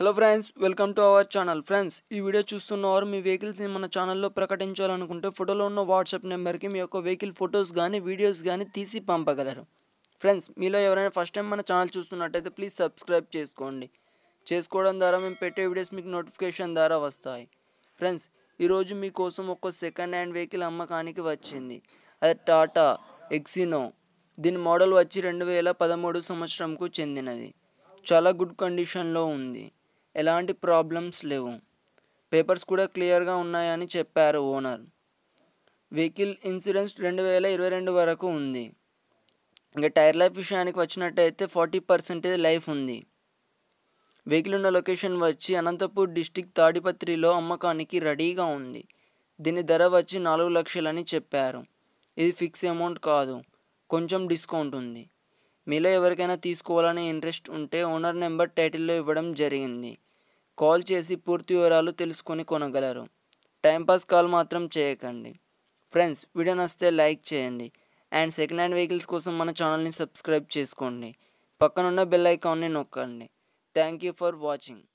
hello friends welcome to our channel friends ఈ video చూస్తున్నవారు మీ వెహికల్స్ని మన ఛానల్లో ప్రకటించాలనుకుంటే ఫోటోలో ఉన్న వాట్సాప్ నెంబర్కి మీ యొక్క వెహికల్ ఫొటోస్ కానీ వీడియోస్ కానీ తీసి పంపగలరు ఫ్రెండ్స్ మీలో ఎవరైనా ఫస్ట్ టైం మన ఛానల్ చూస్తున్నట్టయితే ప్లీజ్ సబ్స్క్రైబ్ చేసుకోండి చేసుకోవడం ద్వారా మేము పెట్టే వీడియోస్ మీకు నోటిఫికేషన్ ద్వారా వస్తాయి ఫ్రెండ్స్ ఈరోజు మీకోసం ఒక సెకండ్ హ్యాండ్ వెహికల్ అమ్మకానికి వచ్చింది అది టాటా ఎక్సినో దీని మోడల్ వచ్చి రెండు వేల పదమూడు సంవత్సరంకు చెందినది చాలా గుడ్ కండిషన్లో ఉంది ఎలాంటి ప్రాబ్లమ్స్ లేవు పేపర్స్ కూడా క్లియర్గా ఉన్నాయని చెప్పారు ఓనర్ వెహికల్ ఇన్సూరెన్స్ రెండు వేల ఇరవై రెండు వరకు ఉంది ఇంకా టైర్ లైఫ్ విషయానికి వచ్చినట్టయితే ఫార్టీ పర్సెంటేజ్ లైఫ్ ఉంది వెహికల్ ఉన్న లొకేషన్ వచ్చి అనంతపూర్ డిస్టిక్ తాడిపత్రిలో అమ్మకానికి రెడీగా ఉంది దీని ధర వచ్చి నాలుగు లక్షలని చెప్పారు ఇది ఫిక్స్ అమౌంట్ కాదు కొంచెం డిస్కౌంట్ ఉంది మీలో ఎవరికైనా తీసుకోవాలనే ఇంట్రెస్ట్ ఉంటే ఓనర్ నెంబర్ టైటిల్లో ఇవ్వడం జరిగింది కాల్ చేసి పూర్తి వివరాలు తెలుసుకొని కొనగలరు టైంపాస్ కాల్ మాత్రం చేయకండి ఫ్రెండ్స్ వీడియో నచ్చితే లైక్ చేయండి అండ్ సెకండ్ హ్యాండ్ వెహికల్స్ కోసం మన ఛానల్ని సబ్స్క్రైబ్ చేసుకోండి పక్కనున్న బెల్ ఐకాన్ని నొక్కండి థ్యాంక్ యూ ఫర్ వాచింగ్